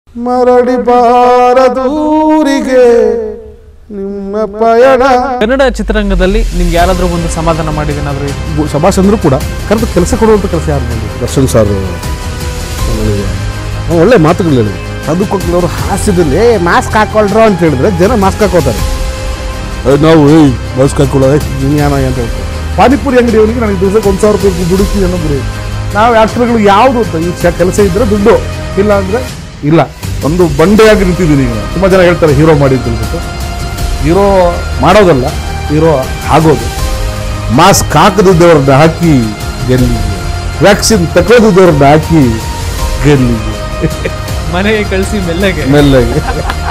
ಮರಳಿ ಬಾರದೂರಿಗೆ ನಿಮ್ಮ ಪಯಣ ಕನ್ನಡ ಚಿತ್ರರಂಗದಲ್ಲಿ ನಿಮ್ಗೆ ಯಾರಾದರೂ ಒಂದು ಸಮಾಧಾನ ಮಾಡಿದೇನಾದ್ರೂ ಗು- ಶಭಾಷ್ ಅಂದ್ರು ಕೂಡ ಕರೆದು ಕೆಲಸ ಕೊಡುವಂಥ ಕೆಲಸ ಯಾರು ಬಂದು ದರ್ಶನ್ ಸರ್ ನನಗೆ ಅವ್ನು ಒಳ್ಳೆ ಮಾತುಗಳು ಹೇಳಿದ್ರು ಅದು ಕೊಟ್ಟವರು ಹಾಸ್ಯದಲ್ಲಿ ಏ ಮಾಸ್ಕ್ ಹಾಕೊಳ್ರು ಅಂತ ಹೇಳಿದ್ರೆ ಜನ ಮಾಸ್ಕ್ ಹಾಕೋತಾರೆ ಏ, ನಾವು ಏಯ್ ಮಾಸ್ಕ್ ಹಾಕೊಳ್ಳೋ ವಿಜ್ಞಾನ ಅಂತ ಹೇಳ್ತಾರೆ ಪಾನಿಪುರಿ ಅಂಗಡಿಯವನಿಗೆ ನನಗೆ ದಿವಸಕ್ಕೆ ಒಂದು ಸಾವಿರ ರೂಪಾಯಿ ದುಡುಕಿ ಅನ್ನೋದು ನಾವು ಆಕ್ಟರ್ಗಳು ಯಾವುದು ಅಂತ ಈ ಶ- ಕೆಲಸ ಇದ್ದರೆ ದುಡ್ಡು ಇಲ್ಲ ಅಂದರೆ ಇಲ್ಲ ಒಂದು ಬಂಡೆಯಾಗಿ ನಿಂತಿದ್ದೀನಿ ಈಗ ತುಂಬ ಜನ ಹೇಳ್ತಾರೆ ಹೀರೋ ಮಾಡಿ ಅಂತ ಹೇಳ್ಬಿಟ್ಟು ಹೀರೋ ಮಾಡೋದಲ್ಲ ಹೀರೋ ಆಗೋದು ಮಾಸ್ಕ್ ಹಾಕದಿದ್ದವ್ರನ್ನ ಹಾಕಿ ಗೆಲ್ಲಿಗೆ ವ್ಯಾಕ್ಸಿನ್ ತಗೊಳ್ದಿದ್ದವ್ರನ್ನ ಹಾಕಿ ಗೆಲ್ಲಿಗೆ ಮನೆಗೆ ಕಳಿಸಿ ಮೆಲ್ಲಗೆ ಮೆಲ್ಲಗೆ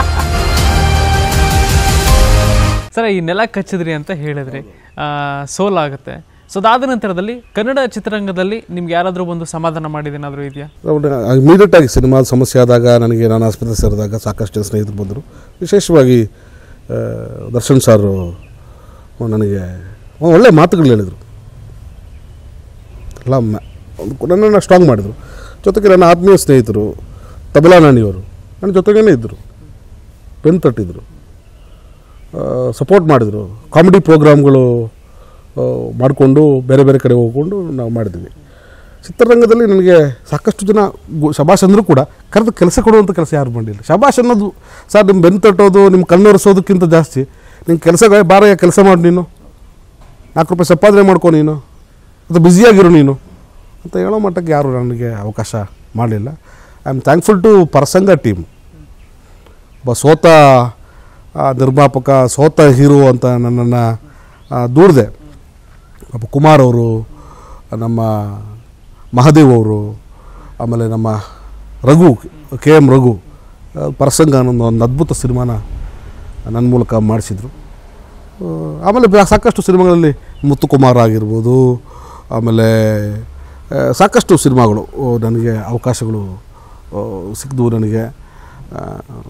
ಸರ್ ಈ ನೆಲ ಕಚ್ಚಿದ್ರಿ ಅಂತ ಹೇಳಿದ್ರಿ ಆ, ಸೋಲಾಗುತ್ತೆ ಸೊ ಅದಾದ ನಂತರದಲ್ಲಿ ಕನ್ನಡ ಚಿತ್ರರಂಗದಲ್ಲಿ ನಿಮ್ಗೆ ಯಾರಾದರೂ ಒಂದು ಸಮಾಧಾನ ಮಾಡಿದೇನಾದ್ರೂ ಇದೆಯಾ ಇಮಿಡಿಯೇಟ್ ಆಗಿ ಸಿನಿಮಾದ ಸಮಸ್ಯೆ ಆದಾಗ ನನಗೆ ನಾನು ಆಸ್ಪತ್ರೆ ಸೇರಿದಾಗ ಸಾಕಷ್ಟು ಜನ ಸ್ನೇಹಿತರು ಬಂದರು ವಿಶೇಷವಾಗಿ ಆ, ದರ್ಶನ್ ಸಾರು ನನಗೆ ಒಂದು ಒಳ್ಳೆ ಮಾತುಗಳು ಹೇಳಿದರು ಎಲ್ಲ ಮ- ಒಂದು ನನ್ನನ್ನು ಸ್ಟ್ರಾಂಗ್ ಮಾಡಿದರು ಜೊತೆಗೆ ನನ್ನ ಆತ್ಮೀಯ ಸ್ನೇಹಿತರು ತಬಲಾ ನಾಣಿಯವರು ನನ್ನ ಜೊತೆಗೇ ಇದ್ದರು ಬೆನ್ನು ತಟ್ಟಿದ್ರು ಸಪೋರ್ಟ್ ಮಾಡಿದರು ಕಾಮಿಡಿ ಪ್ರೋಗ್ರಾಮ್ಗಳು ಮಾಡಿಕೊಂಡು ಬೇರೆ ಬೇರೆ ಕಡೆ ಹೋಗ್ಕೊಂಡು ನಾವು ಮಾಡಿದ್ವಿ ಚಿತ್ರರಂಗದಲ್ಲಿ ನನಗೆ ಸಾಕಷ್ಟು ಜನ ಗು- ಶಬಾಷ್ ಅಂದರೂ ಕೂಡ ಕರೆದು ಕೆಲಸ ಕೊಡುವಂಥ ಕೆಲಸ ಯಾರು ಮಾಡಿಲ್ಲ ಶಬಾಷ್ ಅನ್ನೋದು ಸರ್ ನಿಮ್ಮ ಬೆನ್ನು ತಟ್ಟೋದು ನಿಮ್ಮ ಕಣ್ಣೊರೆಸೋದಕ್ಕಿಂತ ಜಾಸ್ತಿ ನಿನ್ನ ಕೆಲಸ ಬಾರಯ್ಯ ಕೆಲಸ ಮಾಡಿ ನೀನು ನಾಲ್ಕು ರೂಪಾಯಿ ಸಂಪಾದನೆ ಮಾಡ್ಕೊ ನೀನು ಅಥವಾ ಬ್ಯುಸಿಯಾಗಿರು ನೀನು ಅಂತ ಹೇಳೋ ಮಟ್ಟಕ್ಕೆ ಯಾರು ನನಗೆ ಅವಕಾಶ ಮಾಡಲಿಲ್ಲ I am thankful to Parasanga team ಒಬ್ಬ ಸೋತ ಆ, ನಿರ್ಮಾಪಕ ಸೋತ ಹೀರೋ ಅಂತ ನನ್ನನ್ನು ದೂಡಿದೆ ಒಬ್ಬ ಕುಮಾರ್ ಅವರು ನಮ್ಮ ಮಹಾದೇವ್ ಅವರು ಆಮೇಲೆ ನಮ್ಮ ರಘು ಕೆ ಎಮ್ ರಘು ಆ, ಪರಸಂಗ ಅನ್ನೋ ಒಂದು ಅದ್ಭುತ ಸಿನಿಮಾನ ನನ್ನ ಮೂಲಕ ಮಾಡಿಸಿದರು ಆಮೇಲೆ ಬ- ಸಾಕಷ್ಟು ಸಿನಿಮಾಗಳಲ್ಲಿ ಮುತ್ತುಕುಮಾರ್ ಆಗಿರ್ಬೋದು ಆಮೇಲೆ ಆ, ಸಾಕಷ್ಟು ಸಿನಿಮಾಗಳು ಓ, ನನಗೆ ಅವಕಾಶಗಳು ಓ, ಸಿಕ್ಕಿದ್ವು ನನಗೆ ಆ,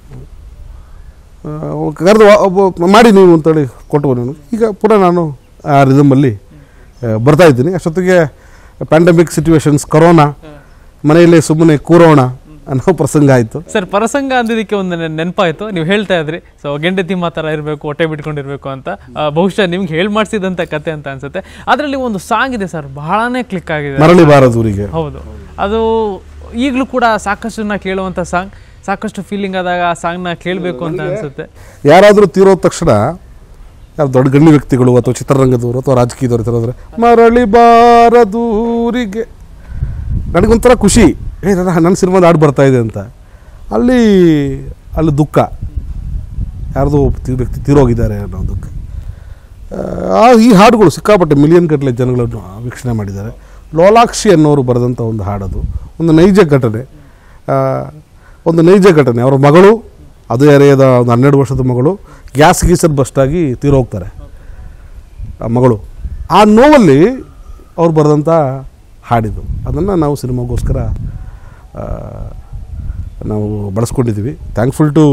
ಆ, ಕರೆದು ವ- ಒಬ್ಬ ಮಾಡಿ ನೀವು ಅಂತೇಳಿ ಕೊಟ್ಟು ನಾನು ಈಗ ಪುನಃ ನಾನು ಆ ರಿದಮಲ್ಲಿ ಬರ್ತಾ ಇದ್ದೀನಿ ಅಷ್ಟೊತ್ತಿಗೆ ಪ್ಯಾಂಡಮಿಕ್ ಸಿಚುವೇಶನ್ಸ್ ಕೊರೋನಾ ಮನೆಯಲ್ಲೇ ಸುಮ್ಮನೆ ಕೂರೋಣ ಅನ್ನೋ ಪ್ರಸಂಗ ಆಯಿತು ಸರ್ ಪರಸಂಗ ಅಂದಿದ್ದಕ್ಕೆ ಒಂದು ನೆನ್- ನೆನಪಾಯ್ತು ನೀವು ಹೇಳ್ತಾ ಇದ್ರಿ ಸೊ ಗೆಂಡತಿ ಮಾತರ ಇರಬೇಕು ಹೊಟ್ಟೆ ಬಿಟ್ಕೊಂಡಿರ್ಬೇಕು ಅಂತ ಆ, ಬಹುಶಃ ನಿಮ್ಗೆ ಹೇಳ್ ಮಾಡಿಸಿದಂಥ ಕತೆ ಅಂತ ಅನ್ಸುತ್ತೆ ಅದರಲ್ಲಿ ಒಂದು ಸಾಂಗ್ ಇದೆ ಸರ್ ಬಹಳನೇ ಕ್ಲಿಕ್ ಆಗಿದೆ ಮರಳಿ ಬಾರದೂರಿಗೆ ಹೌದು ಅದು ಈಗಲೂ ಕೂಡ ಸಾಕಷ್ಟು ಜನ ಕೇಳುವಂಥ ಸಾಂಗ್ ಸಾಕಷ್ಟು ಫೀಲಿಂಗ್ ಆದಾಗ ಆ ಸಾಂಗ್ನ ಕೇಳಬೇಕು ಅಂತ ಅನ್ಸುತ್ತೆ ಯಾರಾದರೂ ತೀರೋದ ತಕ್ಷಣ ಯಾರು ದೊಡ್ಡ ಗಣ್ಯ ವ್ಯಕ್ತಿಗಳು ಅಥವಾ ಚಿತ್ರರಂಗದವರು ಅಥವಾ ರಾಜಕೀಯದವರು ತಿರೋದ್ರೆ ಮರಳಿ ಬಾರದೂರಿಗೆ ನನಗೊಂಥರ ಖುಷಿ ಏ ನನ್ನ ನನ್ನ ಸಿನಿಮಾದ ಹಾಡು ಬರ್ತಾ ಇದೆ ಅಂತ ಅಲ್ಲಿ ಅಲ್ಲಿ ದುಃಖ ಯಾರ್ದೋ ತಿ- ವ್ಯಕ್ತಿ ತೀರೋಗಿದ್ದಾರೆ ಅನ್ನೋ ದುಃಖ ಆ, ಈ ಹಾಡುಗಳು ಸಿಕ್ಕಾಪಟ್ಟೆ ಮಿಲಿಯನ್ ಗಟ್ಟಲೆ ಜನಗಳನ್ನು ವೀಕ್ಷಣೆ ಮಾಡಿದ್ದಾರೆ ಲೋಲಾಕ್ಷಿ ಅನ್ನೋರು ಬರೆದಂಥ ಒಂದು ಹಾಡದು ಒಂದು ನೈಜ ಘಟನೆ ಆ, ಒಂದು ನೈಜ ಘಟನೆ ಅವರ ಮಗಳು ಅದು ಎರೆಯದ ಒಂದು ಹನ್ನೆರಡು ವರ್ಷದ ಮಗಳು ಗ್ಯಾಸ್ ಗೀಸರ್ ಬಸ್ಟಾಗಿ ತೀರೋಗ್ತಾರೆ ಆ ಮಗಳು ಆ ನೋವಲ್ಲಿ ಅವ್ರು ಬರೆದಂಥ ಹಾಡಿದು ಅದನ್ನು ನಾವು ಸಿನಿಮಾಗೋಸ್ಕರ ಆ, ನಾವು ಬಳಸ್ಕೊಂಡಿದ್ದೀವಿ ಥ್ಯಾಂಕ್ಫುಲ್ ಟು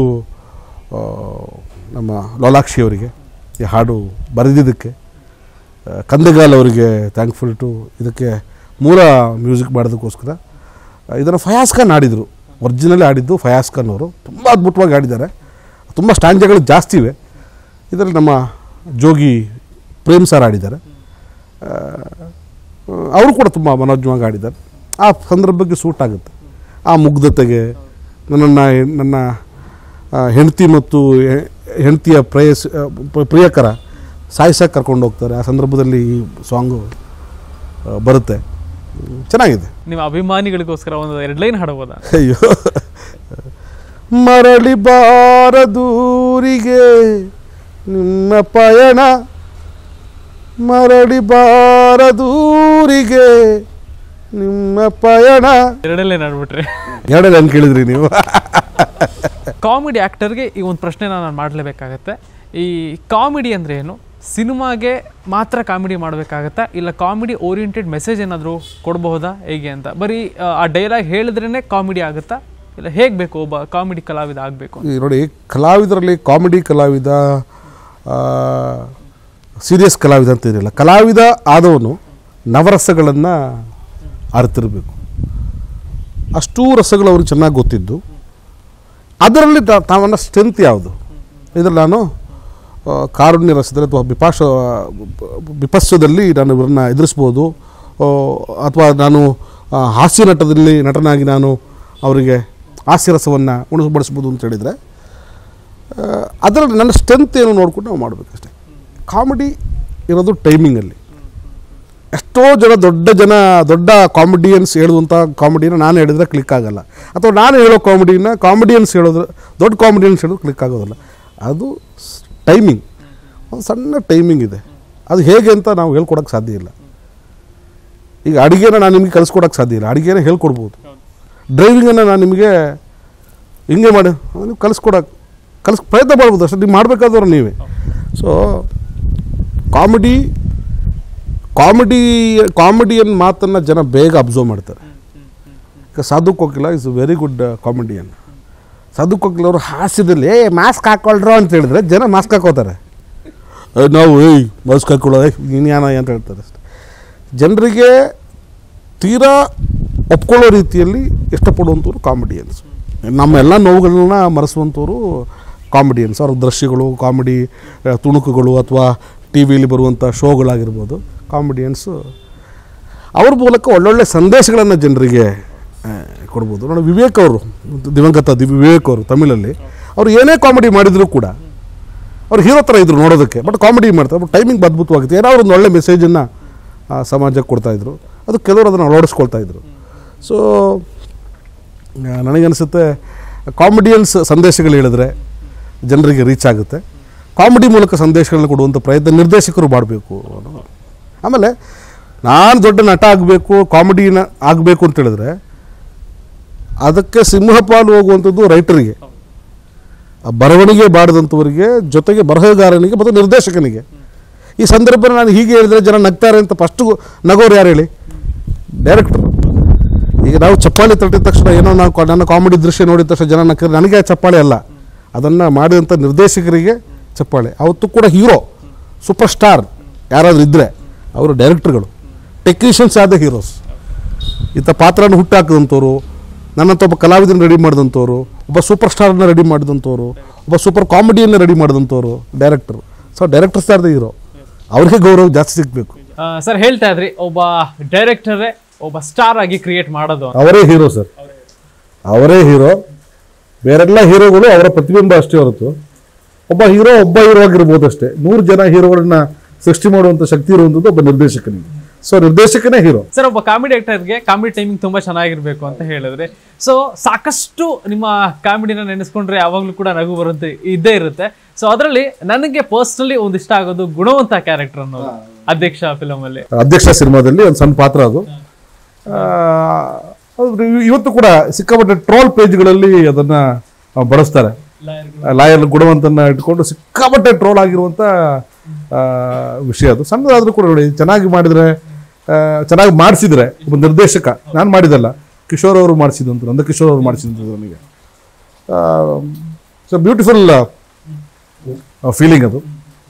ನಮ್ಮ ಲೋಲಾಕ್ಷಿ ಅವರಿಗೆ ಈ ಹಾಡು ಬರೆದಿದ್ದಕ್ಕೆ ಆ, ಕಂದಗಾಲ್ ಅವರಿಗೆ ಥ್ಯಾಂಕ್ಫುಲ್ ಟು ಇದಕ್ಕೆ ಮೂಲ ಮ್ಯೂಸಿಕ್ ಮಾಡೋದಕ್ಕೋಸ್ಕರ ಇದನ್ನು ಫಯಾಸ್ ಖಾನ್ ಆಡಿದರು ಒರಿಜಿನಲಿ ಆಡಿದ್ದು ಫಯಾಸ್ ಖಾನ್ ಅವರು ತುಂಬ ಅದ್ಭುತವಾಗಿ ಆಡಿದ್ದಾರೆ ತುಂಬ ಸ್ಟ್ಯಾಂಜಗಳು ಜಾಸ್ತಿ ಇವೆ ಇದರಲ್ಲಿ ನಮ್ಮ ಜೋಗಿ ಪ್ರೇಮ್ ಸರ್ ಆಡಿದ್ದಾರೆ ಅವರು ಕೂಡ ತುಂಬ ಮನೋಜ್ಞವಾಗಿ ಆಡಿದ್ದಾರೆ ಆ ಸಂದರ್ಭಕ್ಕೆ ಸೂಟ್ ಆಗುತ್ತೆ ಆ ಮುಗ್ಧತೆಗೆ ನನ್ನನ್ನು ನನ್ನ ಆ, ಹೆಂಡತಿ ಮತ್ತು ಹೆ- ಹೆಂಡತಿಯ ಪ್ರೇಯಸ್ ಆ, ಪ- ಪ್ರಿಯಕರ ಸಾಯಿಸಕ್ಕೆ ಕರ್ಕೊಂಡು ಹೋಗ್ತಾರೆ ಆ ಸಂದರ್ಭದಲ್ಲಿ ಈ ಸಾಂಗು ಆ, ಬರುತ್ತೆ ಹ್ಮ್, ಚೆನ್ನಾಗಿದೆ ನಿಮ್ಮ ಅಭಿಮಾನಿಗಳಿಗೋಸ್ಕರ ಒಂದು ಎರಡು ಲೈನ್ ಹಾಡಬಹುದಾ ಅಯ್ಯೋ ಮರಳಿ ಬಾರದೂರಿಗೆ ನಿಮ್ಮ ಪಯಣ ಮರಳಿ ಬಾರದೂರಿಗೆ ನಿಮ್ಮ ಪಯಣ ಎರಡೇ ಲೈನ್ ಹಾಡ್ಬಿಟ್ರೆ ಎರಡೇ ನಾನು ಕೇಳಿದ್ರಿ ನೀವು ಕಾಮಿಡಿ ಆ್ಯಕ್ಟರ್ಗೆ ಈ ಒಂದು ಪ್ರಶ್ನೆನ ನಾನು ಮಾಡಲೇಬೇಕಾಗತ್ತೆ ಈ ಕಾಮಿಡಿ ಅಂದರೆ ಏನು ಸಿನಿಮಾಗೆ ಮಾತ್ರ ಕಾಮಿಡಿ ಮಾಡಬೇಕಾಗತ್ತಾ ಇಲ್ಲ ಕಾಮಿಡಿ ಓರಿಯೆಂಟೆಡ್ ಮೆಸೇಜ್ ಏನಾದರೂ ಕೊಡಬಹುದಾ ಹೇಗೆ ಅಂತ ಬರೀ ಆ, ಆ ಡೈಲಾಗ್ ಹೇಳಿದ್ರೇ ಕಾಮಿಡಿ ಆಗುತ್ತಾ ಇಲ್ಲ ಹೇಗೆ ಬೇಕು ಒಬ್ಬ ಕಾಮಿಡಿ ಕಲಾವಿದ ಆಗಬೇಕು ಈ ನೋಡಿ ಕಲಾವಿದರಲ್ಲಿ ಕಾಮಿಡಿ ಕಲಾವಿದ ಸೀರಿಯಸ್ ಕಲಾವಿದ ಅಂತ ಏನಿಲ್ಲ ಕಲಾವಿದ ಆದವನು ನವರಸಗಳನ್ನು ಅರಿತಿರಬೇಕು ಅಷ್ಟೂ ರಸಗಳು ಅವ್ರಿಗೆ ಚೆನ್ನಾಗಿ ಗೊತ್ತಿದ್ದು ಅದರಲ್ಲಿ ತಾ- ತಾವನ್ನ ಸ್ಟ್ರೆಂತ್ ಯಾವುದು ಇದರಲ್ಲಿ ನಾನು ಆ, ಕಾರುಣ್ಯ ರಸದಲ್ಲಿ ಅಥವಾ ಬಿಪಾಶ ವಿಪಸ್ಸದಲ್ಲಿ ನಾನು ಇವರನ್ನ ಎದುರಿಸ್ಬೋದು ಆ, ಅಥವಾ ನಾನು ಆ, ಹಾಸ್ಯ ನಟದಲ್ಲಿ ನಟನಾಗಿ ನಾನು ಅವರಿಗೆ ಹಾಸ್ಯರಸವನ್ನು ಉಣಿಸಬಡಿಸ್ಬೋದು ಅಂತ ಹೇಳಿದರೆ ಅದರಲ್ಲಿ ನನ್ನ ಸ್ಟ್ರೆಂತ್ ಏನು ನೋಡ್ಕೊಂಡು ನಾವು ಮಾಡಬೇಕಷ್ಟೆ ಕಾಮಿಡಿ ಇರೋದು ಟೈಮಿಂಗಲ್ಲಿ ಎಷ್ಟೋ ಜನ ದೊಡ್ಡ ಜನ ದೊಡ್ಡ ಕಾಮಿಡಿಯನ್ಸ್ ಹೇಳುವಂಥ ಕಾಮಿಡಿನ ನಾನು ಹೇಳಿದ್ರೆ ಕ್ಲಿಕ್ ಆಗಲ್ಲ ಅಥವಾ ನಾನು ಹೇಳೋ ಕಾಮಿಡಿನ ಕಾಮಿಡಿಯನ್ಸ್ ಹೇಳೋದ್ರೆ ದೊಡ್ಡ ಕಾಮಿಡಿಯನ್ಸ್ ಹೇಳೋದು ಕ್ಲಿಕ್ ಆಗೋದಿಲ್ಲ ಅದು ಟೈಮಿಂಗ್ ಒಂದು ಸಣ್ಣ ಟೈಮಿಂಗ್ ಇದೆ ಅದು ಹೇಗೆ ಅಂತ ನಾವು ಹೇಳ್ಕೊಡೋಕ್ಕೆ ಸಾಧ್ಯ ಇಲ್ಲ ಈಗ ಅಡುಗೆನ ನಾನು ನಿಮಗೆ ಕಲಿಸ್ಕೊಡೋಕ್ಕೆ ಸಾಧ್ಯ ಇಲ್ಲ ಅಡುಗೆನ ಹೇಳ್ಕೊಡ್ಬೋದು ಡ್ರೈವಿಂಗನ್ನು ನಾನು ನಿಮಗೆ ಹಿಂಗೆ ಮಾಡಿ ಅದು ನೀವು ಕಲಿಸ್ಕೊಡಕ್ಕೆ ಕಲಿಸ್ ಪ್ರಯತ್ನ ಮಾಡ್ಬೋದು ಅಷ್ಟೇ ನೀವು ಮಾಡಬೇಕಾದವ್ರು ನೀವೇ ಸೊ ಕಾಮಿಡಿ ಕಾಮಿಡಿ ಕಾಮಿಡಿಯನ್ ಮಾತನ್ನು ಜನ ಬೇಗ ಅಬ್ಸರ್ವ್ ಮಾಡ್ತಾರೆ ಈಗ Sadhu Kokila is very good comedian Sadhu Kokila ಅವರು ಹಾಸ್ಯದಲ್ಲಿ ಏ ಮಾಸ್ಕ್ ಹಾಕೊಳ್ರು ಅಂತ ಹೇಳಿದ್ರೆ ಜನ ಮಾಸ್ಕ್ ಹಾಕೋತಾರೆ ಏ, ನಾವು ಏಯ್ ಮಾಸ್ಕ್ ಹಾಕೊಳ್ಳೋ ಇನ್ಯಾನ ಅಂತ ಹೇಳ್ತಾರೆ ಅಷ್ಟೆ ಜನರಿಗೆ ತೀರಾ ಒಪ್ಕೊಳ್ಳೋ ರೀತಿಯಲ್ಲಿ ಇಷ್ಟಪಡುವಂಥವ್ರು ಕಾಮಿಡಿಯನ್ಸ್ ನಮ್ಮ ಎಲ್ಲ ನೋವುಗಳನ್ನ ಮರೆಸುವಂಥವ್ರು ಕಾಮಿಡಿಯನ್ಸ್ ಅವ್ರ ದೃಶ್ಯಗಳು ಕಾಮಿಡಿ ಆ, ತುಣುಕುಗಳು ಅಥವಾ ಟಿ ವಿಲಿ ಬರುವಂಥ ಶೋಗಳಾಗಿರ್ಬೋದು ಕಾಮಿಡಿಯನ್ಸು ಅವ್ರ ಮೂಲಕ ಒಳ್ಳೊಳ್ಳೆ ಸಂದೇಶಗಳನ್ನು ಜನರಿಗೆ ಆ, ಕೊಡ್ಬೋದು ನೋಡಿ ವಿವೇಕ್ ಅವರು ದಿವಂಗತ ದಿ ವಿವೇಕ್ ಅವರು ತಮಿಳಲ್ಲಿ ಅವರು ಏನೇ ಕಾಮಿಡಿ ಮಾಡಿದರೂ ಕೂಡ ಅವ್ರು ಹೀರೋ ಥರ ಇದ್ರು ನೋಡೋದಕ್ಕೆ ಬಟ್ ಕಾಮಿಡಿ ಮಾಡ್ತಾರೆ ಬಟ್ ಟೈಮಿಂಗ್ ಅದ್ಭುತವಾಗಿತ್ತು ಏನಾದ್ರು ಒಂದು ಒಳ್ಳೆ ಮೆಸೇಜನ್ನು ಸಮಾಜಕ್ಕೆ ಕೊಡ್ತಾಯಿದ್ರು ಅದು ಕೆಲವರು ಅದನ್ನು ಅಳವಡಿಸ್ಕೊಳ್ತಾ ಇದ್ರು ಸೊ ನನಗನ್ಸುತ್ತೆ ಕಾಮಿಡಿಯನ್ಸ್ ಸಂದೇಶಗಳು ಹೇಳಿದ್ರೆ ಜನರಿಗೆ ರೀಚ್ ಆಗುತ್ತೆ ಕಾಮಿಡಿ ಮೂಲಕ ಸಂದೇಶಗಳನ್ನ ಕೊಡುವಂಥ ಪ್ರಯತ್ನ ನಿರ್ದೇಶಕರು ಮಾಡಬೇಕು ಅನ್ನೋ ಆಮೇಲೆ ನಾನು ದೊಡ್ಡ ನಟ ಆಗಬೇಕು ಕಾಮಿಡಿನ ಆಗಬೇಕು ಅಂತ ಹೇಳಿದ್ರೆ ಅದಕ್ಕೆ ಸಿಂಹಪಾಲು ಹೋಗುವಂಥದ್ದು ರೈಟರಿಗೆ ಆ ಬರವಣಿಗೆ ಬಾಡದಂಥವರಿಗೆ ಜೊತೆಗೆ ಬರಹಗಾರನಿಗೆ ಮತ್ತು ನಿರ್ದೇಶಕನಿಗೆ ಈ ಸಂದರ್ಭ ನಾನು ಹೀಗೆ ಹೇಳಿದ್ರೆ ಜನ ನಗ್ತಾರೆ ಅಂತ ಫಸ್ಟು ನಗೋರು ಯಾರು ಹೇಳಿ ಡೈರೆಕ್ಟರ್ ಈಗ ನಾವು ಚಪ್ಪಾಳಿ ತಟ್ಟಿದ ತಕ್ಷಣ ಏನೋ ನಾವು ಕಾ- ನನ್ನ ಕಾಮಿಡಿ ದೃಶ್ಯ ನೋಡಿದ ತಕ್ಷಣ ಜನ ನಕ್ಕ ನನಗೆ ಚಪ್ಪಾಳೆ ಅಲ್ಲ ಅದನ್ನು ಮಾಡಿದಂಥ ನಿರ್ದೇಶಕರಿಗೆ ಚಪ್ಪಾಳೆ ಅವತ್ತು ಕೂಡ ಹೀರೋ ಸೂಪರ್ ಸ್ಟಾರ್ ಯಾರಾದರೂ ಇದ್ದರೆ ಅವರು ಡೈರೆಕ್ಟರ್ಗಳು ಟೆಕ್ನಿಷಿಯನ್ಸ್ ಆದ ಹೀರೋಸ್ ಇಂಥ ಪಾತ್ರನ ಹುಟ್ಟಾಕಿದಂಥವ್ರು ನನ್ನಂಥ ಒಬ್ಬ ಕಲಾವಿದನ ರೆಡಿ ಮಾಡಿದಂಥವ್ರು ಒಬ್ಬ ಸೂಪರ್ ಸ್ಟಾರ್ನ ರೆಡಿ ಮಾಡಿದಂಥವ್ರು ಒಬ್ಬ ಸೂಪರ್ ಕಾಮಿಡಿಯನ್ನು ರೆಡಿ ಮಾಡಿದಂಥವ್ರು director so directors are the hero ಅವ್ರಿಗೆ ಗೌರವ ಜಾಸ್ತಿ ಸಿಗಬೇಕು ಸರ್ ಹೇಳ್ತಾ ಇದ್ರಿ ಒಬ್ಬ ಡೈರೆಕ್ಟರೇ ಒಬ್ಬ ಸ್ಟಾರ್ ಆಗಿ ಕ್ರಿಯೇಟ್ ಮಾಡೋದು ಅಂತ. ಅವರೇ ಹೀರೋ ಸರ್ ಅವರೇ ಹೀರೋ ಬೇರೆಲ್ಲ ಹೀರೋಗಳು ಅವರ ಪ್ರತಿಬಿಂಬ ಅಷ್ಟೇ ಹೊರತು ಒಬ್ಬ ಹೀರೋ ಒಬ್ಬ ಹೀರೋ ಆಗಿರ್ಬೋದು ಅಷ್ಟೇ ನೂರು ಜನ ಹೀರೋಗಳನ್ನ ಸೃಷ್ಟಿ ಮಾಡುವಂಥ ಶಕ್ತಿ ಇರುವಂಥದ್ದು ಒಬ್ಬ ನಿರ್ದೇಶಕನಿಗೆ ಸೊ ನಿರ್ದೇಶಕನೇ ಹೀರೋ ಸರ್ ಒಬ್ಬ ಕಾಮಿಡಿ ಆಕ್ಟರ್ಗೆ ಕಾಮಿಡಿ ಟೈಮಿಂಗ್ ತುಂಬಾ ಚೆನ್ನಾಗಿರ್ಬೇಕು ಅಂತ ಹೇಳಿದ್ರೆ ಸೊ ಸಾಕಷ್ಟು ನಿಮ್ಮ ಕಾಮಿಡಿನ ನೆನೆಸ್ಕೊಂಡ್ರೆ ಯಾವಾಗ್ಲೂ ಕೂಡ ನಗು ಬರುತ್ತೆ ಇದ್ದೇ ಇರುತ್ತೆ ಸೊ ಅದರಲ್ಲಿ ನನಗೆ ಪರ್ಸ್ನಲಿ ಒಂದ್ ಇಷ್ಟ ಆಗೋದು ಗುಣವಂತ ಕ್ಯಾರೆಕ್ಟರ್ ಅನ್ನೋದು ಅಧ್ಯಕ್ಷ ಫಿಲಮ್ ಅಲ್ಲಿ ಅಧ್ಯಕ್ಷ ಸಿನಿಮಾದಲ್ಲಿ ಒಂದು ಸಣ್ಣ ಪಾತ್ರ ಅದು ಆ, ಅದು ಇವತ್ತು ಕೂಡ ಸಿಕ್ಕಾಪಟ್ಟೆ ಟ್ರೋಲ್ ಪೇಜ್ಗಳಲ್ಲಿ ಅದನ್ನ ಆ, ಬಳಸ್ತಾರೆ ಲಾಯರ್ ಗುಣವಂತನ ಇಟ್ಕೊಂಡು ಸಿಕ್ಕಾಪಟ್ಟೆ ಟ್ರೋಲ್ ಆಗಿರುವಂಥ ಆ, ವಿಷಯ ಅದು ಸಣ್ಣದಾದ್ರೂ ಕೂಡ ನೋಡಿ ಚೆನ್ನಾಗಿ ಮಾಡಿದ್ರೆ ಆ, ಚೆನ್ನಾಗಿ ಮಾಡಿಸಿದ್ರೆ ಒಬ್ಬ ನಿರ್ದೇಶಕ ನಾನು ಮಾಡಿದಲ್ಲ ಕಿಶೋರ್ ಅವರು ಮಾಡಿಸಿದಂತ ನಂದ ಕಿಶೋರ್ ಅವರು ಮಾಡಿಸಿದಂಥದ್ದು ನನಗೆ ಸೊ ಬ್ಯೂಟಿಫುಲ್ ಫೀಲಿಂಗ್ ಅದು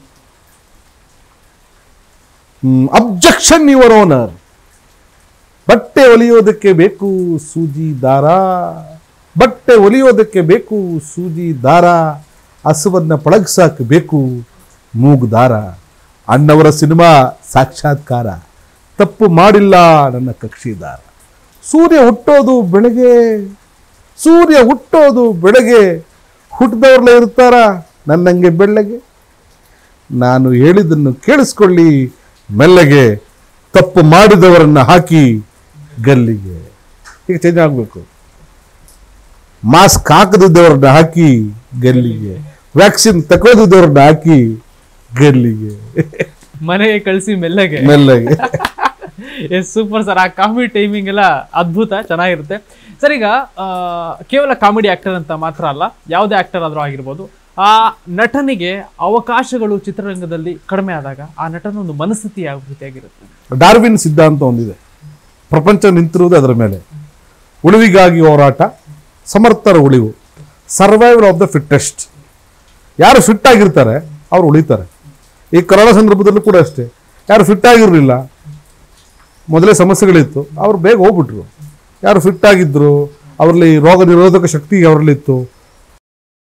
ಅಬ್ಜೆಕ್ಷನ್ ಯುವರ್ ಓನರ್ ಬಟ್ಟೆ ಹೊಲಿಯೋದಕ್ಕೆ ಬೇಕು ಸೂಜಿ ದಾರ ಬಟ್ಟೆ ಹೊಲಿಯೋದಕ್ಕೆ ಬೇಕು ಸೂಜಿ ದಾರ ಹಸುವನ್ನ ಪಳಗ್ಸಾಕ್ ಬೇಕು ಮೂಗು ದಾರ ಅಣ್ಣವರ ಸಿನಿಮಾ ಸಾಕ್ಷಾತ್ಕಾರ ತಪ್ಪು ಮಾಡಿಲ್ಲ ನನ್ನ ಕಕ್ಷಿದಾರ ಸೂರ್ಯ ಹುಟ್ಟೋದು ಬೆಳಗ್ಗೆ ಸೂರ್ಯ ಹುಟ್ಟೋದು ಬೆಳಗ್ಗೆ ಹುಟ್ಟಿದವ್ರಲ್ಲೇ ಇರ್ತಾರ ನನ್ನಂಗೆ ಬೆಳ್ಳಗೆ ನಾನು ಹೇಳಿದ್ದನ್ನು ಕೇಳಿಸ್ಕೊಳ್ಳಿ ಮೆಲ್ಲಗೆ ತಪ್ಪು ಮಾಡಿದವರನ್ನ ಹಾಕಿ ಗಲ್ಲಿಗೆ ಈಗ ಚೇಂಜ್ ಆಗಬೇಕು ಮಾಸ್ಕ್ ಹಾಕದಿದ್ದವ್ರನ್ನ ಹಾಕಿ ಗಲ್ಲಿಗೆ ವ್ಯಾಕ್ಸಿನ್ ತಗೊಳ್ದಿದ್ದವ್ರನ್ನ ಹಾಕಿ ಗಲ್ಲಿಗೆ ಮನೆಗೆ ಕಳಿಸಿ ಮೆಲ್ಲಗೆ ಮೆಲ್ಲಗೆ ಎಸ್ ಸೂಪರ್ ಸರ್ ಆ ಕಾಮಿಡಿ ಟೈಮಿಂಗ್ ಎಲ್ಲ ಅದ್ಭುತ ಚೆನ್ನಾಗಿರುತ್ತೆ ಸರ್ ಈಗ ಆ, ಕೇವಲ ಕಾಮಿಡಿ ಆಕ್ಟರ್ ಅಂತ ಮಾತ್ರ ಅಲ್ಲ ಯಾವುದೇ ಆಕ್ಟರ್ ಆದ್ರೂ ಆಗಿರ್ಬೋದು ಆ ನಟನಿಗೆ ಅವಕಾಶಗಳು ಚಿತ್ರರಂಗದಲ್ಲಿ ಕಡಿಮೆ ಆದಾಗ ಆ ನಟನ ಒಂದು ಮನಸ್ಥಿತಿ ಯಾವ ರೀತಿಯಾಗಿರುತ್ತೆ ಡಾರ್ವಿನ್ ಸಿದ್ಧಾಂತ ಒಂದಿದೆ ಪ್ರಪಂಚ ನಿಂತಿರುವುದು ಅದರ ಮೇಲೆ ಉಳಿವಿಗಾಗಿ ಹೋರಾಟ ಸಮರ್ಥರ ಉಳಿವು ಸರ್ವೈವಲ್ ಆಫ್ ದ ಫಿಟ್ಟೆಸ್ಟ್ ಯಾರು ಫಿಟ್ ಆಗಿರ್ತಾರೆ ಅವ್ರು ಉಳಿತಾರೆ ಈ ಕೊರೋನಾ ಸಂದರ್ಭದಲ್ಲೂ ಕೂಡ ಅಷ್ಟೇ ಯಾರು ಫಿಟ್ ಆಗಿರಲಿಲ್ಲ ಮೊದಲೇ ಸಮಸ್ಯೆಗಳಿತ್ತು ಅವ್ರು ಬೇಗ ಹೋಗ್ಬಿಟ್ರು ಯಾರು ಫಿಟ್ ಆಗಿದ್ರು ಅವರಲ್ಲಿ ರೋಗ ನಿರೋಧಕ ಶಕ್ತಿ ಅವರಲ್ಲಿತ್ತು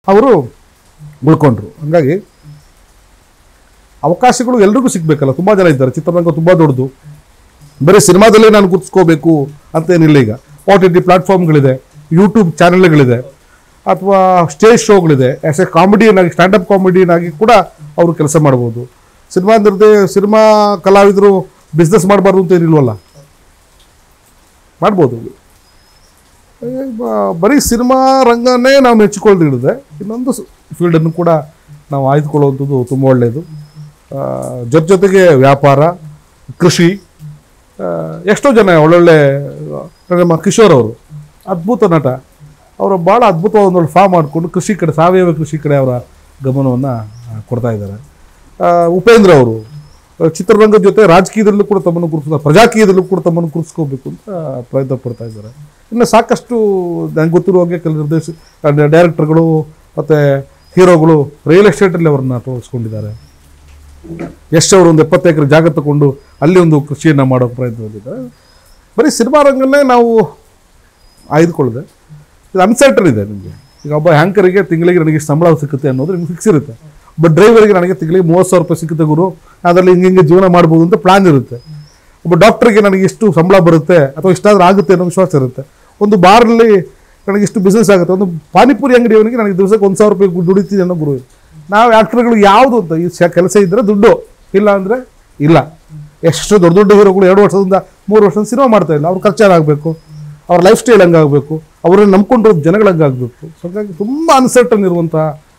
ಅವರು ಉಳ್ಕೊಂಡ್ರು ಹಂಗಾಗಿ ಅವಕಾಶಗಳು ಎಲ್ರಿಗೂ ಸಿಗ್ಬೇಕಲ್ಲ ತುಂಬ ಜನ ಇದ್ದಾರೆ ಚಿತ್ರರಂಗ ತುಂಬ ದೊಡ್ಡದು ಬರೀ ಸಿನಿಮಾದಲ್ಲೇ ನಾನು ಗುರ್ತಿಸ್ಕೋಬೇಕು ಅಂತ ಏನಿಲ್ಲ ಈಗ ಓ ಟಿ ಟಿ ಪ್ಲಾಟ್ಫಾರ್ಮ್ಗಳಿದೆ ಯೂಟ್ಯೂಬ್ ಚಾನೆಲ್ಗಳಿದೆ ಅಥವಾ ಸ್ಟೇಜ್ ಶೋಗಳಿದೆ ಆ್ಯಸ್ ಎ ಕಾಮಿಡಿಯನ್ ಆಗಿ ಸ್ಟ್ಯಾಂಡಪ್ ಕಾಮಿಡಿಯನ್ ಆಗಿ ಕೂಡ ಅವರು ಕೆಲಸ ಮಾಡ್ಬೋದು ಸಿನಿಮಾ ನಿರ್ದೇ ಸಿನಿಮಾ ಕಲಾವಿದರು ಬಿಸ್ನೆಸ್ ಮಾಡಬಾರ್ದು ಅಂತ ಏನಿಲ್ವಲ್ಲ ಮಾಡ್ಬೋದು ಏ, ಬ- ಬರೀ ಸಿನಿಮಾ ರಂಗನೇ ನಾವು ಮೆಚ್ಚಿಕೊಳ್ದಿಡಿದೆ ಇನ್ನೊಂದು ಫೀಲ್ಡನ್ನು ಕೂಡ ನಾವು ಆಯ್ದುಕೊಳ್ಳುವಂಥದ್ದು ತುಂಬ ಒಳ್ಳೆಯದು ಜೊತೆ ಜೊತೆಗೆ ವ್ಯಾಪಾರ ಕೃಷಿ ಆ, ಎಷ್ಟೋ ಜನ ಒಳ್ಳೊಳ್ಳೆ ಆ, ನಮ್ಮ ಕಿಶೋರ್ ಅವರು ಅದ್ಭುತ ನಟ ಅವರು ಭಾಳ ಅದ್ಭುತವಾದ ಒಂದು ಫಾರ್ಮ್ ಮಾಡಿಕೊಂಡು ಕೃಷಿ ಕಡೆ ಸಾವಯವ ಕೃಷಿ ಕಡೆ ಅವರ ಗಮನವನ್ನು ಕೊಡ್ತಾ ಇದ್ದಾರೆ ಆ, ಉಪೇಂದ್ರ ಅವರು ಆ, ಚಿತ್ರರಂಗದ ಜೊತೆ ರಾಜಕೀಯದಲ್ಲೂ ಕೂಡ ತಮ್ಮನ್ನು ಗುರುತಿಸ ಪ್ರಜಾಕೀಯದಲ್ಲೂ ಕೂಡ ತಮ್ಮನ್ನು ಗುರುತಿಸ್ಕೋಬೇಕು ಅಂತ ಪ್ರಯತ್ನ ಪಡ್ತಾ ಇದ್ದಾರೆ ಇನ್ನು ಸಾಕಷ್ಟು ನನಗೆ ಗೊತ್ತಿರುವ ಹಾಗೆ ಕೆಲವು ನಿರ್ದೇಶ ಡೈರೆಕ್ಟರ್ಗಳು ಮತ್ತು ಹೀರೋಗಳು ರಿಯಲ್ ಎಸ್ಟೇಟಲ್ಲಿ ಅವರನ್ನು ತೋರಿಸ್ಕೊಂಡಿದ್ದಾರೆ ಯಶ್ ಅವರು ಒಂದು ಎಪ್ಪತ್ತು ಎಕರೆ ಜಾಗ ತಗೊಂಡು ಅಲ್ಲಿ ಒಂದು ಕೃಷಿಯನ್ನು ಮಾಡೋ ಪ್ರಯತ್ನದಲ್ಲಿದ್ದಾರೆ ಬರೀ ಸಿನಿಮಾ ರಂಗನ್ನೇ ನಾವು ಆಯ್ದುಕೊಳ್ಳದೆ ಇದು ಅನ್ಸರ್ಟನ್ ಇದೆ ನಿಮಗೆ ಈಗ ಒಬ್ಬ ಹ್ಯಾಂಕರಿಗೆ ತಿಂಗಳಿಗೆ ನನಗೆ ಇಷ್ಟು ಸಂಬಳ ಸಿಗುತ್ತೆ ಅನ್ನೋದು ನಿಮ್ಗೆ ಫಿಕ್ಸ್ ಇರುತ್ತೆ ಬಟ್ ಡ್ರೈವರಿಗೆ ನನಗೆ ತಿಂಗಳಿಗೆ ಮೂವತ್ತು ಸಾವಿರ ರೂಪಾಯಿ ಸಿಗುತ್ತೆ ಗುರು ಅದರಲ್ಲಿ ಹಿಂಗೆ ಹಿಂಗೆ ಜೀವನ ಮಾಡ್ಬೋದು ಅಂತ ಪ್ಲಾನ್ ಇರುತ್ತೆ ಒಬ್ಬ ಡಾಕ್ಟ್ರಿಗೆ ನನಗೆ ಇಷ್ಟು ಸಂಬಳ ಬರುತ್ತೆ ಅಥವಾ ಇಷ್ಟಾದ್ರೂ ಆಗುತ್ತೆ ಅನ್ನೋ ವಿಶ್ವಾಸ ಇರುತ್ತೆ ಒಂದು ಬಾರಲ್ಲಿ ನನಗೆ ಇಷ್ಟು ಬಿಸ್ನೆಸ್ ಆಗುತ್ತೆ ಒಂದು ಪಾನಿಪುರಿ ಅಂಗಡಿಯವನಿಗೆ ನನಗೆ ದಿವಸಕ್ಕೆ ಒಂದು ಸಾವಿರ ರೂಪಾಯಿ ದುಡಿತೀನಿ ಅನ್ನೋ ಗುರು ನಾವು ಆ್ಯಕ್ಟರ್ಗಳು ಯಾವುದು ಅಂತ ಈ ಶ- ಕೆಲಸ ಇದ್ದರೆ ದುಡ್ಡು ಇಲ್ಲ ಅಂದರೆ ಇಲ್ಲ ಎಷ್ಟು ದೊಡ್ಡ ದೊಡ್ಡ ಹೀರೋಗಳು ಎರಡು ವರ್ಷದಿಂದ ಮೂರು ವರ್ಷದಿಂದ ಸಿನಿಮಾ ಮಾಡ್ತಾ ಇಲ್ಲ ಅವ್ರ ಖರ್ಚಾಗಬೇಕು ಅವ್ರ ಲೈಫ್ ಸ್ಟೈಲ್ ಹಂಗಾಗಬೇಕು ಅವರನ್ನು ನಂಬ್ಕೊಂಡಿರೋ ಜನಗಳು ಹಂಗಾಗಬೇಕು ಸೊ ಹಾಗಾಗಿ ತುಂಬ ಅನ್ಸರ್ಟನ್ ಇರುವಂಥ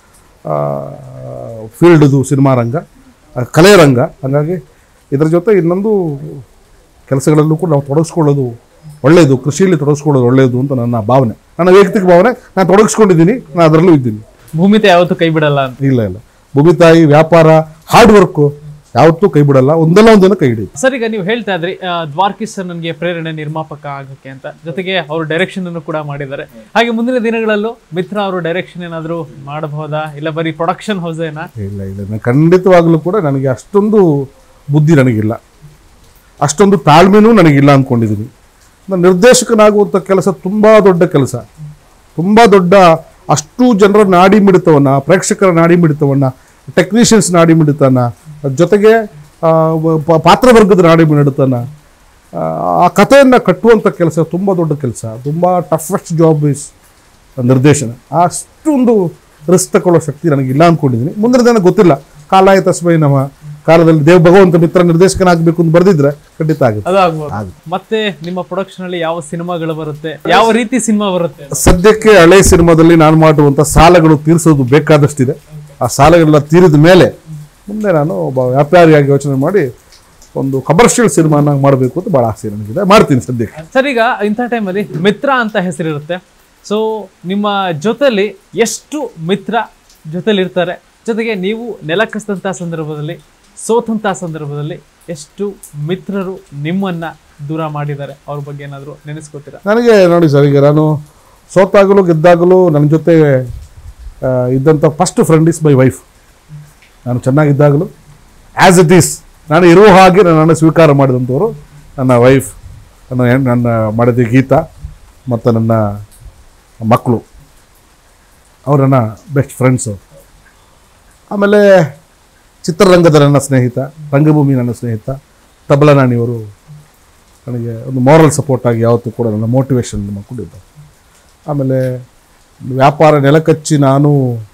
ಫೀಲ್ಡ್ ಇದು ಸಿನಿಮಾ ರಂಗ ಆ, ಕಲೆ ರಂಗ ಹಾಗಾಗಿ ಇದರ ಜೊತೆ ಇನ್ನೊಂದು ಕೆಲಸಗಳಲ್ಲೂ ಕೂಡ ನಾವು ತೊಡಗಿಸ್ಕೊಳ್ಳೋದು ಒಳ್ಳೆಯದು ಕೃಷಿಯಲ್ಲಿ ತೊಡಗಿಸ್ಕೊಳ್ಳೋದು ಒಳ್ಳೆಯದು ಅಂತ ನನ್ನ ಭಾವನೆ ನನ್ನ ವೈಯಕ್ತಿಕ ಭಾವನೆ ನಾನು ತೊಡಗಿಸ್ಕೊಂಡಿದ್ದೀನಿ ನಾನು ಅದರಲ್ಲೂ ಇದ್ದೀನಿ ಭೂಮಿತೆ ಯಾವತ್ತೂ ಕೈ ಬಿಡಲ್ಲ ಅಂತ ಇಲ್ಲ ಇಲ್ಲ ಭೂಮಿ ತಾಯಿ ವ್ಯಾಪಾರ ಹಾರ್ಡ್ ವರ್ಕು ಯಾವತ್ತೂ ಕೈ ಬಿಡಲ್ಲ ಒಂದಲ್ಲ ಒಂದಿನ ಕೈ ಹಿಡಿಯುತ್ತೆ ಸರ್ ಈಗ ನೀವು ಹೇಳ್ತಾ ಇದ್ರಿ ಆ, ದ್ವಾರಕೀಶ್ ಸರ್ ನನಗೆ ಪ್ರೇರಣೆ ನಿರ್ಮಾಪಕ ಆಗಕ್ಕೆ ಅಂತ ಜೊತೆಗೆ ಅವರು ಡೈರೆಕ್ಷನ್ ಅನ್ನು ಕೂಡ ಮಾಡಿದ್ದಾರೆ ಹಾಗೆ ಮುಂದಿನ ದಿನಗಳಲ್ಲೂ ಮಿತ್ರ ಅವರು ಡೈರೆಕ್ಷನ್ ಏನಾದರೂ ಮಾಡಬಹುದಾ ಇಲ್ಲ ಬರೀ ಪ್ರೊಡಕ್ಷನ್ ಹೌಸ್ ಏನಾ ಇಲ್ಲ ಇಲ್ಲ ನಾನು ಖಂಡಿತವಾಗಲೂ ಕೂಡ ನನಗೆ ಅಷ್ಟೊಂದು ಬುದ್ಧಿ ನನಗಿಲ್ಲ ಅಷ್ಟೊಂದು ತಾಳ್ಮೆನೂ ನನಗಿಲ್ಲ ಅಂದ್ಕೊಂಡಿದ್ದೀನಿ ನಾನು ನಿರ್ದೇಶಕನಾಗುವಂಥ ಕೆಲಸ ತುಂಬ ದೊಡ್ಡ ಕೆಲಸ ತುಂಬ ದೊಡ್ಡ ಅಷ್ಟು ಜನರ ನಾಡಿ ಮಿಡಿತವನ್ನು ಪ್ರೇಕ್ಷಕರ ನಾಡಿ ಮಿಡಿತವನ್ನು ಟೆಕ್ನಿಷಿಯನ್ಸ್ ನಾಡಿ ಮಿಡಿತನ ಜೊತೆಗೆ ಆ, ವ- ಪ- ಪಾತ್ರವರ್ಗದ ನಾಡಿ ಮಿಡಿತನ ಆ ಕಥೆಯನ್ನು ಕಟ್ಟುವಂಥ ಕೆಲಸ ತುಂಬ ದೊಡ್ಡ ಕೆಲಸ ತುಂಬ ಟಫೆಸ್ಟ್ ಜಾಬ್ ಇಸ್ ನಿರ್ದೇಶನ ಅಷ್ಟೊಂದು ರಿಸ್ಕ್ ತಗೊಳ್ಳೋ ಶಕ್ತಿ ನನಗಿಲ್ಲ ಅಂದ್ಕೊಂಡಿದ್ದೀನಿ ಮುಂದಿನ ದಿನ ಗೊತ್ತಿಲ್ಲ ಕಾಲಾಯ ತಸ್ಮೈ ನಮ್ಮ ಕಾಲದಲ್ಲಿ ದೇವ್ ಭಗವಂತ ಮಿತ್ರ ನಿರ್ದೇಶಕನಾಗಬೇಕು ಅಂತ ಬರೆದಿದ್ರೆ ಖಂಡಿತ ಆಗುತ್ತೆ ಅದು ಆಗ್ಬೋದು ಮತ್ತೆ ನಿಮ್ಮ ಪ್ರೊಡಕ್ಷನ್ ಅಲ್ಲಿ ಯಾವ ಸಿನಿಮಾಗಳು ಬರುತ್ತೆ ಯಾವ ರೀತಿ ಸಿನಿಮಾ ಬರುತ್ತೆ ಸದ್ಯಕ್ಕೆ ಹಳೆ ಸಿನಿಮಾದಲ್ಲಿ ನಾನು ಮಾಡುವಂಥ ಸಾಲಗಳು ತೀರಿಸೋದು ಬೇಕಾದಷ್ಟಿದೆ ಆ ಸಾಲಗಳೆಲ್ಲ ತೀರಿದ ಮೇಲೆ ಮುಂದೆ ನಾನು ಒಬ್ಬ ವ್ಯಾಪಾರಿಯಾಗಿ ಯೋಚನೆ ಮಾಡಿ ಒಂದು ಕಮರ್ಷಿಯಲ್ ಸಿನಿಮಾನ ಮಾಡಬೇಕು ಅಂತ ಭಾಳ ಆಸೆ ನನಗಿದೆ ಮಾಡ್ತೀನಿ ಸದ್ಯಕ್ಕೆ ಸರ್ ಈಗ ಇಂಥ ಟೈಮಲ್ಲಿ ಮಿತ್ರ ಅಂತ ಹೆಸರಿರುತ್ತೆ ಸೊ ನಿಮ್ಮ ಜೊತೆಲಿ ಎಷ್ಟು ಮಿತ್ರ ಜೊತೆಲಿ ಇರ್ತಾರೆ ಜೊತೆಗೆ ನೀವು ನೆಲಕಸ್ತಂಥ ಸಂದರ್ಭದಲ್ಲಿ ಸೋತಂಥ ಸಂದರ್ಭದಲ್ಲಿ ಎಷ್ಟು ಮಿತ್ರರು ನಿಮ್ಮನ್ನ ದೂರ ಮಾಡಿದ್ದಾರೆ ಅವ್ರ ಬಗ್ಗೆ ಏನಾದರೂ ನೆನೆಸ್ಕೋತೀರಾ ನನಗೆ ನೋಡಿ ಸರ್ ಈಗ ನಾನು ಸೋತಾಗಲೂ ಗೆದ್ದಾಗಲೂ ನನ್ನ ಜೊತೆ ಆ, ಇದ್ದಂಥ first friend is my wife ನಾನು ಚೆನ್ನಾಗಿದ್ದಾಗಲೂ ಆ್ಯಸ್ ಇಟ್ ಈಸ್ ನಾನು ಇರುವ ಹಾಗೆ ನನ್ನನ್ನು ಸ್ವೀಕಾರ ಮಾಡಿದಂಥವ್ರು ನನ್ನ ವೈಫ್ ನನ್ನ ಹೆಣ್- ನನ್ನ ಮಾಡಿದ ಗೀತಾ ಮತ್ತು ನನ್ನ ಮಕ್ಕಳು ಅವರು ನನ್ನ ಬೆಸ್ಟ್ ಫ್ರೆಂಡ್ಸು ಆಮೇಲೆ ಚಿತ್ರರಂಗದ ನನ್ನ ಸ್ನೇಹಿತ ರಂಗಭೂಮಿ ನನ್ನ ಸ್ನೇಹಿತ ತಬಲಾ ನಾಣಿಯವರು ನನಗೆ ಒಂದು ಮಾರಲ್ ಸಪೋರ್ಟ್ ಆಗಿ ಯಾವತ್ತೂ ಕೂಡ ನನ್ನ ಮೋಟಿವೇಶನ್ ಕೊಟ್ಟಿದ್ದಾರೆ ಆಮೇಲೆ ವ್ಯಾಪಾರ ನೆಲಕಚ್ಚಿ ನಾನು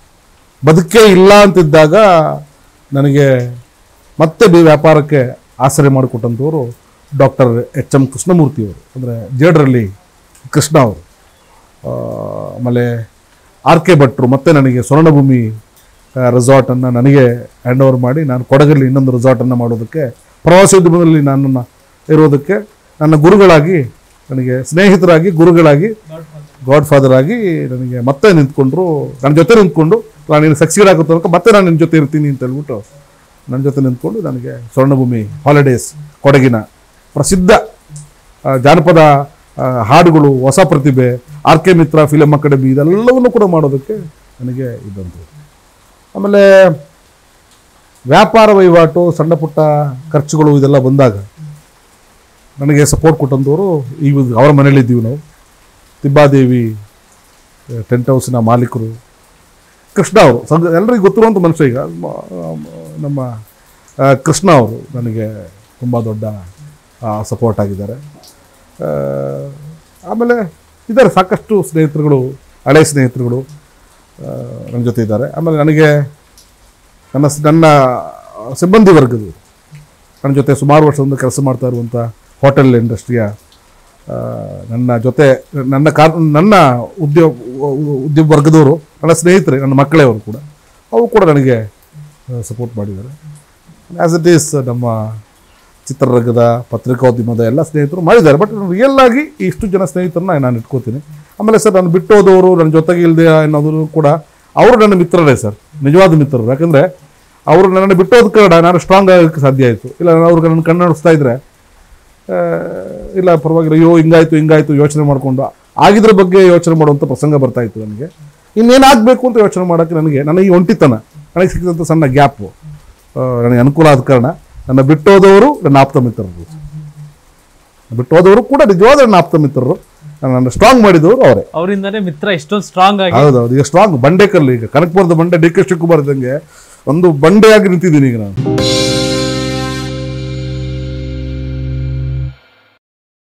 ಬದುಕೇ ಇಲ್ಲ ಅಂತಿದ್ದಾಗ ನನಗೆ ಮತ್ತೆ ಬಿ ವ್ಯಾಪಾರಕ್ಕೆ ಆಸರೆ ಮಾಡಿಕೊಟ್ಟಂಥವರು ಡಾಕ್ಟರ್ ಎಚ್ ಎಂ ಕೃಷ್ಣಮೂರ್ತಿಯವರು ಅಂದರೆ ಜೇಡ್ರಲ್ಲಿ ಕೃಷ್ಣ ಅವರು ಆ, ಆಮೇಲೆ ಆರ್ ಕೆ ಭಟ್ರು ಮತ್ತೆ ನನಗೆ ಸ್ವರ್ಣಭೂಮಿ ರೆಸಾರ್ಟನ್ನು ನನಗೆ ಹ್ಯಾಂಡ್ ಓವರ್ ಮಾಡಿ ನಾನು ಕೊಡಗಲ್ಲಿ ಇನ್ನೊಂದು ರೆಸಾರ್ಟನ್ನು ಮಾಡೋದಕ್ಕೆ ಪ್ರವಾಸೋದ್ಯಮದಲ್ಲಿ ನನ್ನನ್ನು ಇರೋದಕ್ಕೆ ನನ್ನ ಗುರುಗಳಾಗಿ ನನಗೆ ಸ್ನೇಹಿತರಾಗಿ ಗುರುಗಳಾಗಿ ಗಾಡ್ ಫಾದರ್ ಆಗಿ ನನಗೆ ಮತ್ತೆ ನಿಂತ್ಕೊಂಡ್ರು ನನ್ನ ಜೊತೆ ನಿಂತ್ಕೊಂಡು ನಾನು ನೀನು ಸಕ್ಸೀಡ್ ಆಗೋ ತನಕ ಮತ್ತೆ ನಾನು ನಿನ್ನ ಜೊತೆ ಇರ್ತೀನಿ ಅಂತ ಹೇಳ್ಬಿಟ್ಟು ನನ್ನ ಜೊತೆ ನಿಂತ್ಕೊಂಡು ನನಗೆ ಸ್ವರ್ಣಭೂಮಿ ಹಾಲಿಡೇಸ್ ಕೊಡಗಿನ ಪ್ರಸಿದ್ಧ ಆ, ಜಾನಪದ ಆ, ಹಾಡುಗಳು ಹೊಸ ಪ್ರತಿಭೆ R K Mitra film academy ಇದೆಲ್ಲವನ್ನು ಕೂಡ ಮಾಡೋದಕ್ಕೆ ನನಗೆ ಇದ್ದಂತು ಆಮೇಲೆ ವ್ಯಾಪಾರ ವಹಿವಾಟು ಸಣ್ಣ ಪುಟ್ಟ ಖರ್ಚುಗಳು ಇದೆಲ್ಲ ಬಂದಾಗ ನನಗೆ ಸಪೋರ್ಟ್ ಕೊಟ್ಟಂಥವ್ರು ಈಗ ಅವರ ಮನೇಲಿದ್ದೀವಿ ನಾವು ತಿಬ್ಬಾದೇವಿ ಟೆಂಟ್ ಹೌಸಿನ ಮಾಲೀಕರು ಕೃಷ್ಣ ಅವರು ಸದ್ ಎಲ್ಲರಿಗೂ ಗೊತ್ತಿರುವಂಥ ಮನುಷ್ಯ ಈಗ ಮ- ನಮ್ಮ ಆ, ಕೃಷ್ಣ ಅವರು ನನಗೆ ತುಂಬ ದೊಡ್ಡ ಸಪೋರ್ಟ್ ಆಗಿದ್ದಾರೆ ಆ, ಆಮೇಲೆ ಇದ್ದಾರೆ ಸಾಕಷ್ಟು ಸ್ನೇಹಿತರುಗಳು ಹಳೆಯ ಸ್ನೇಹಿತರುಗಳು ಆ, ನನ್ನ ಜೊತೆ ಇದ್ದಾರೆ ಆಮೇಲೆ ನನಗೆ ನನ್ನ ಸ್- ನನ್ನ ಸಿಬ್ಬಂದಿ ವರ್ಗದವರು ನನ್ನ ಜೊತೆ ಸುಮಾರು ವರ್ಷದಿಂದ ಕೆಲಸ ಮಾಡ್ತಾ ಇರುವಂಥ ಹೋಟೆಲ್ ಇಂಡಸ್ಟ್ರಿಯ ಆ, ನನ್ನ ಜೊತೆ ನನ್ನ ಕಾರ್ ನನ್ನ ಉದ್ಯೋಗ ಉದ್ಯೋಗ ವರ್ಗದವರು ನನ್ನ ಸ್ನೇಹಿತರೆ ನನ್ನ ಮಕ್ಕಳೇ ಅವರು ಕೂಡ ಅವರು ಕೂಡ ನನಗೆ ಸಪೋರ್ಟ್ ಮಾಡಿದ್ದಾರೆ ಆ್ಯಸ್ ಇಟ್ ಈಸ್ ನಮ್ಮ ಚಿತ್ರರಂಗದ ಪತ್ರಿಕೋದ್ಯಮದ ಎಲ್ಲ ಸ್ನೇಹಿತರು ಮಾಡಿದ್ದಾರೆ ಬಟ್ ರಿಯಲ್ ಆಗಿ ಇಷ್ಟು ಜನ ಸ್ನೇಹಿತರನ್ನ ನಾನು ಇಟ್ಕೋತೀನಿ ಆಮೇಲೆ ಸರ್ ನಾನು ಬಿಟ್ಟು ಹೋದವರು ನನ್ನ ಜೊತೆಗೆ ಇಲ್ಲದೆ ಅನ್ನೋದು ಕೂಡ ಅವರು ನನ್ನ ಮಿತ್ರರೇ ಸರ್ ನಿಜವಾದ ಮಿತ್ರರು ಯಾಕಂದರೆ ಅವರು ನನ್ನನ್ನು ಬಿಟ್ಟೋದ ಕಾರಣ ನಾನು ಸ್ಟ್ರಾಂಗ್ ಆಗೋಕ್ಕೆ ಸಾಧ್ಯ ಆಯಿತು ಇಲ್ಲ ನಾನು ಅವ್ರಿಗೆ ನನ್ನ ಕಣ್ಣಾಡಿಸ್ತಾ ಇದ್ದರೆ ಆ, ಇಲ್ಲ ಪರವಾಗಿಲ್ಲ ಅಯ್ಯೋ ಹಿಂಗಾಯ್ತು ಹಿಂಗಾಯ್ತು ಯೋಚನೆ ಮಾಡಿಕೊಂಡು ಆಗಿದ್ರ ಬಗ್ಗೆ ಯೋಚನೆ ಮಾಡುವಂಥ ಪ್ರಸಂಗ ಬರ್ತಾ ಇತ್ತು ನನಗೆ ಇನ್ನೇನಾಗಬೇಕು ಅಂತ ಯೋಚನೆ ಮಾಡೋಕ್ಕೆ ನನಗೆ ನನಗೆ ಈ ಒಂಟಿತನ ನನಗೆ ಸಿಕ್ಕಿದಂಥ ಸಣ್ಣ ಗ್ಯಾಪು ನನಗೆ ಅನುಕೂಲ ಆದ ಕಾರಣ ನನ್ನ ಬಿಟ್ಟೋದವರು ನನ್ನ ಆಪ್ತ ಮಿತ್ರರು ಬಿಟ್ಟೋದವರು ಕೂಡ ನಿಜವಾದ ನನ್ನ ಆಪ್ತ ಮಿತ್ರರು ನನ್ನ ಸ್ಟ್ರಾಂಗ್ ಮಾಡಿದವರು ಅವರೇ ಅವರಿಂದನೇ ಮಿತ್ರ ಇಷ್ಟೊಂದು ಸ್ಟ್ರಾಂಗ್ ಆಗಿ ಹೌದೌದು ಈಗ ಸ್ಟ್ರಾಂಗ್ ಬಂಡೆ ಕಲ್ಲು ಈಗ ಕನಕಪುರದ ಬಂಡೆ ಡಿ ಕೆ ಶಿವಕುಮಾರ್ ಇದ್ದಂಗೆ ಒಂದು ಬಂಡೆಯಾಗಿ ನಿಂತಿದ್ದೀನಿ ಈಗ ನಾನು